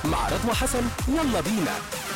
مع رضوى حسن يلا بينا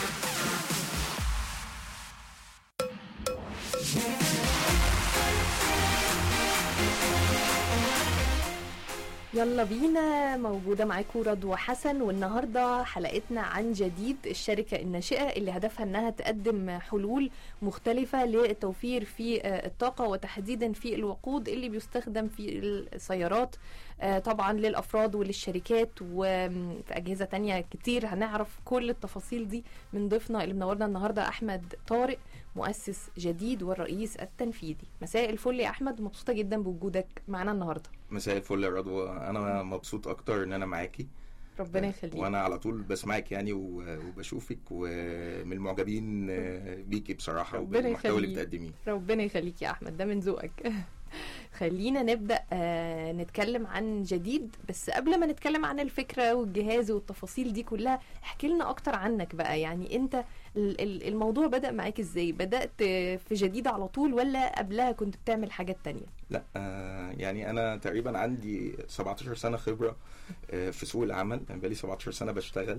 يلا بينا موجودة معاكم رضوى حسن والنهاردة حلقتنا عن جديد الشركة الناشئة اللي هدفها انها تقدم حلول مختلفة للتوفير في آه، الطاقة وتحديدا في الوقود اللي بيستخدم في السيارات آه، طبعا للأفراد وللشركات وفي أجهزة تانية كتير هنعرف كل التفاصيل دي من ضيفنا اللي منورنا النهاردة أحمد طارق مؤسس جديد والرئيس التنفيذي مساء الفل يا أحمد مبسوطة جدا بوجودك معنا النهاردة مساء الفل يا رضوى انا مبسوط اكتر ان انا معاكي ربنا يخليك وانا على طول بسمعك يعني و- وبشوفك ومن المعجبين بيكي بصراحه ربنا وبالمحتوى اللي يخليك. بتقدميه ربنا يخليك يا احمد ده من ذوقك خلينا نبدا آه نتكلم عن جديد بس قبل ما نتكلم عن الفكره والجهاز والتفاصيل دي كلها احكي لنا اكتر عنك بقى يعني انت ال- ال- الموضوع بدا معاك ازاي بدات آه، في جديد على طول ولا قبلها كنت بتعمل حاجات تانية لا آه يعني انا تقريبا عندي 17 سنه خبره آه في سوق العمل يعني بقالي 17 سنه بشتغل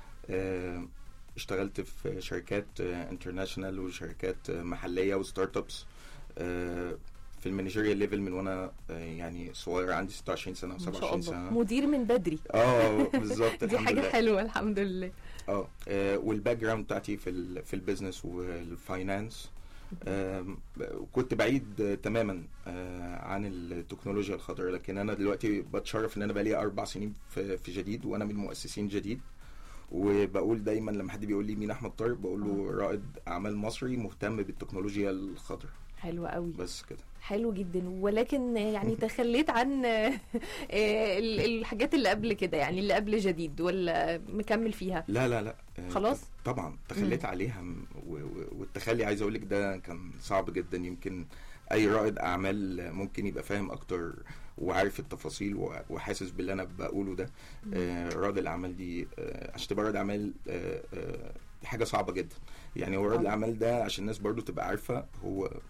آه اشتغلت في شركات انترناشونال وشركات آه، محليه وستارت ابس آه في المانجيريال ليفل من وانا آه، يعني صغير عندي 26 سنه ما شاء و27 الله سنه مدير من بدري اه بالظبط دي الحمد حاجه لله. حلوه الحمد لله اه آه، والباك جراوند بتاعتي في ال في البيزنس والفاينانس آم، كنت بعيد آه، تماما آه، عن التكنولوجيا الخضراء لكن انا دلوقتي بتشرف ان انا بقالي اربع سنين في في جديد وانا من مؤسسين جديد وبقول دايما لما حد بيقول لي مين احمد طارق بقول له رائد اعمال مصري مهتم بالتكنولوجيا الخضراء حلوه قوي بس كده حلو جدا ولكن يعني تخليت عن آه، ال- الحاجات اللي قبل كده يعني اللي قبل جديد ولا مكمل فيها لا لا لا آه، خلاص؟ طبعا تخليت عليها م- و- و- والتخلي عايز اقول لك ده كان صعب جدا يمكن اي رائد اعمال ممكن يبقى فاهم اكتر وعارف التفاصيل و- وحاسس باللي انا بقوله ده آه، رائد الاعمال دي آه، عشان تبقى رائد اعمال آه، آه، دي حاجه صعبه جدا يعني هو رائد طبعا. الاعمال ده عشان الناس برضو تبقى عارفه هو آه،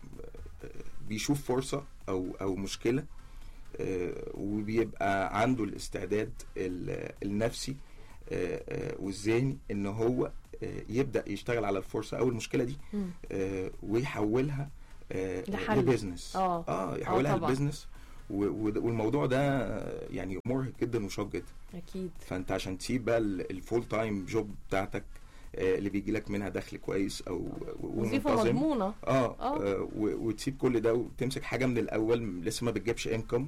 بيشوف فرصه او او مشكله آه، وبيبقى عنده الاستعداد ال- النفسي آه، آه، والذهني ان هو آه، يبدا يشتغل على الفرصه او المشكله دي مم. آه، ويحولها آه، لحل. لبزنس اه اه يحولها طبعا. لبزنس و- و- والموضوع ده آه، يعني مرهق جدا وشاق جدا اكيد فانت عشان تسيب بقى الفول تايم جوب بتاعتك آه، اللي بيجي لك منها دخل كويس او وظيفه ومنتظم مضمونه اه, آه. آه و- وتسيب كل ده وتمسك حاجه من الاول لسه ما بتجيبش انكم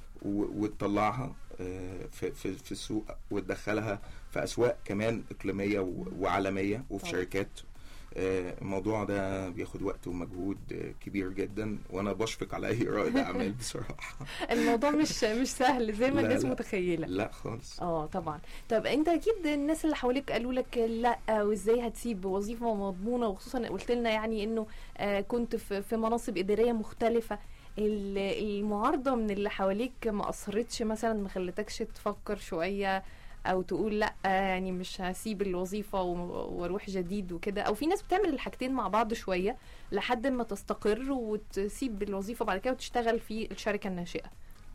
وتطلعها آه، في في في السوق وتدخلها في اسواق كمان اقليميه و- وعالميه وفي طبعا. شركات آه، الموضوع ده بياخد وقت ومجهود آه، كبير جدا وانا بشفق على اي رائد اعمال بصراحه الموضوع مش مش سهل زي ما لا، الناس لا. متخيله لا خالص اه طبعا طب انت اكيد الناس اللي حواليك قالوا لك لا وازاي هتسيب وظيفه مضمونه وخصوصا قلت لنا يعني انه آه كنت في في مناصب اداريه مختلفه ال- المعارضه من اللي حواليك ما اثرتش مثلا ما خلتكش تفكر شويه او تقول لا يعني مش هسيب الوظيفه و- واروح جديد وكده او في ناس بتعمل الحاجتين مع بعض شويه لحد ما تستقر وتسيب الوظيفه بعد كده وتشتغل في الشركه الناشئه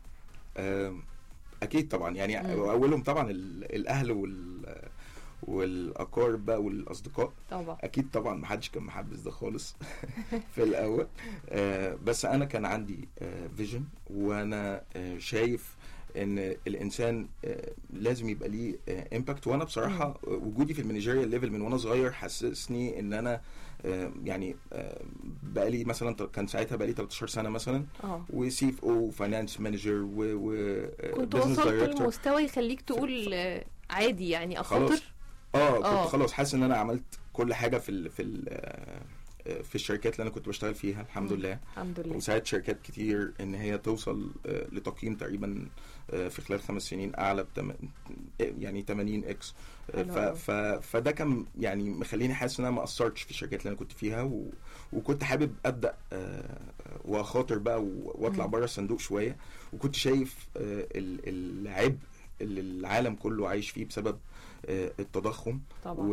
آم، اكيد طبعا يعني مم. اولهم طبعا ال- الاهل وال والاقارب بقى والاصدقاء طبعا اكيد طبعا ما حدش كان محبس ده خالص في الاول آه بس انا كان عندي فيجن وانا آه شايف ان الانسان آه لازم يبقى ليه امباكت وانا بصراحه آه، وجودي في المانجيريال ليفل من وانا صغير حسسني ان انا آه يعني آه بقالي مثلا كان ساعتها بقالي 13 سنه مثلا اه وسي اف او فاينانس مانجر و و كنت business وصلت director. لمستوى يخليك تقول آه، عادي يعني خلاص. اخاطر اه كنت آه. خلاص حاسس ان انا عملت كل حاجه في ال في ال آه، في الشركات اللي انا كنت بشتغل فيها الحمد مم. لله الحمد لله وساعدت شركات كتير ان هي توصل آه، لتقييم تقريبا آه، في خلال خمس سنين اعلى بتم... يعني 80 اكس آه، حلو ف... أوي. ف... فده كان يعني مخليني حاسس ان انا ما قصرتش في الشركات اللي انا كنت فيها و... وكنت حابب ابدا آه، واخاطر بقى و- واطلع مم. بره الصندوق شويه وكنت شايف آه، ال- العبء اللي العالم كله عايش فيه بسبب آه، التضخم طبعا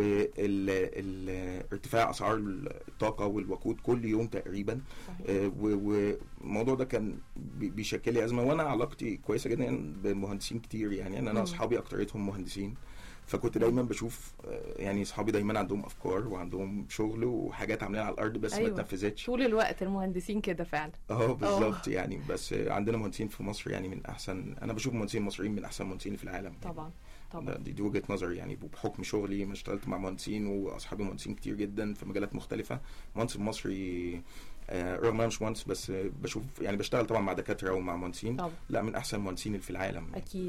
وارتفاع اسعار الطاقه والوقود كل يوم تقريبا صحيح. آه، و- والموضوع ده كان بي- بيشكل لي ازمه وانا علاقتي كويسه جدا بمهندسين كتير يعني انا مم. اصحابي اكتريتهم مهندسين فكنت دايما بشوف آه، يعني اصحابي دايما عندهم افكار وعندهم شغل وحاجات عاملينها على الارض بس أيوة. ما اتنفذتش طول الوقت المهندسين كده فعلا اه بالظبط يعني بس آه، عندنا مهندسين في مصر يعني من احسن انا بشوف المهندسين المصريين من احسن المهندسين في العالم طبعا ده- طبعا دي, دي وجهه نظري يعني بحكم شغلي ما اشتغلت مع مهندسين واصحابي مهندسين كتير جدا في مجالات مختلفه المهندس المصري آه، رغم انا مش مهندس بس آه، بشوف يعني بشتغل طبعا مع دكاتره ومع مهندسين طبعا لا من احسن المهندسين اللي في العالم اكيد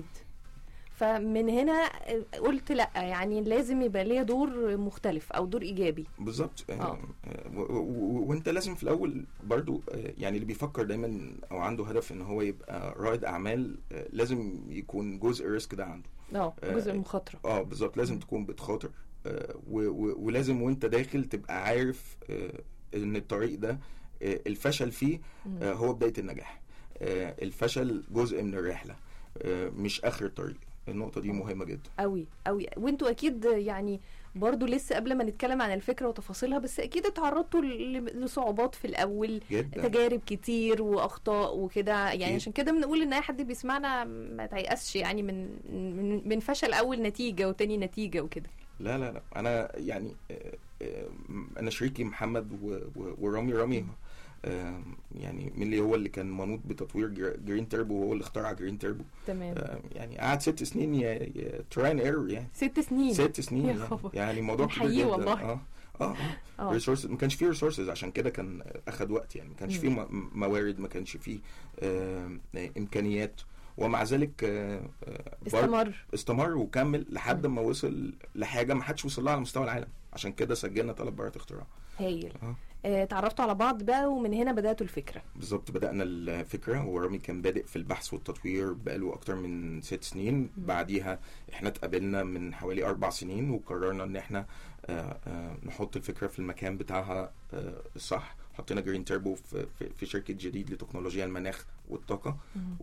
فمن هنا قلت لا يعني لازم يبقى ليا دور مختلف او دور ايجابي بالظبط آه، آه. آه، و- و- و- وانت لازم في الاول برضو آه، يعني اللي بيفكر دايما او عنده هدف ان هو يبقى رائد اعمال آه، لازم يكون جزء الريسك ده عنده اه آه، جزء المخاطره اه بالظبط لازم مم. تكون بتخاطر آه، و- و- ولازم وانت داخل تبقى عارف آه، ان الطريق ده آه، الفشل فيه مم. آه، هو بداية النجاح آه، الفشل جزء من الرحلة آه، مش آخر الطريق النقطة دي مهمة جدا قوي قوي وانتوا اكيد يعني برضو لسه قبل ما نتكلم عن الفكره وتفاصيلها بس اكيد اتعرضتوا ل- لصعوبات في الاول جدا تجارب كتير واخطاء وكده يعني أكيد. عشان كده بنقول ان اي حد بيسمعنا ما تيأسش يعني من من, من فشل اول نتيجه وتاني نتيجه وكده لا لا لا أنا يعني آه، آه، أنا شريكي محمد و- و- ورامي رامي آه، يعني من اللي هو اللي كان منوط بتطوير جر- جرين تيربو وهو اللي اخترع جرين تيربو تمام آه، يعني قعد ست سنين تراين ايرور يعني ست سنين ست سنين يا يعني, خبر. يعني الموضوع كبير نحييه جدا والله. اه اه اه ريسورسز ما كانش فيه ريسورسز عشان كده كان اخد وقت يعني ما كانش مم. فيه م- موارد ما كانش فيه آه امكانيات ومع ذلك آه آه، بر- استمر استمر وكمل لحد مم. ما وصل لحاجه ما حدش وصل لها على مستوى العالم عشان كده سجلنا طلب براءه اختراع هايل اه آه، اتعرفتوا على بعض بقى ومن هنا بدأتوا الفكره بالظبط بدأنا الفكرة هو رامي كان بادئ في البحث والتطوير بقاله أكتر من ست سنين بعديها احنا اتقابلنا من حوالي أربع سنين وقررنا إن احنا آه، آه، نحط الفكرة في المكان بتاعها آه، الصح حطينا جرين تيربو في, في, في شركة جديد لتكنولوجيا المناخ والطاقة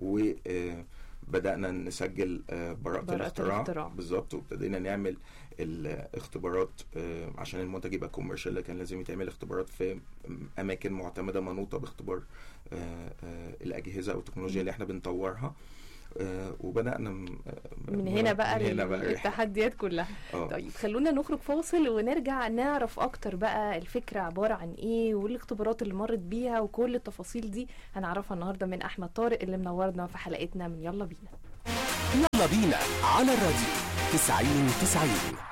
وبدأنا نسجل آه، براءة براءة الاختراع الاختراع. بالظبط وابتدينا نعمل الاختبارات آه، عشان المنتج يبقى كوميرشال كان لازم يتعمل اختبارات في اماكن معتمده منوطه باختبار آه، آه، الاجهزه او التكنولوجيا اللي احنا بنطورها آه، وبدانا م- آه، من هنا بقى من هنا بقى الرحلة. التحديات كلها اه طيب خلونا نخرج فاصل ونرجع نعرف اكتر بقى الفكره عباره عن ايه والاختبارات اللي مرت بيها وكل التفاصيل دي هنعرفها النهارده من احمد طارق اللي منورنا في حلقتنا من يلا بينا يلا بينا على الراديو 90 90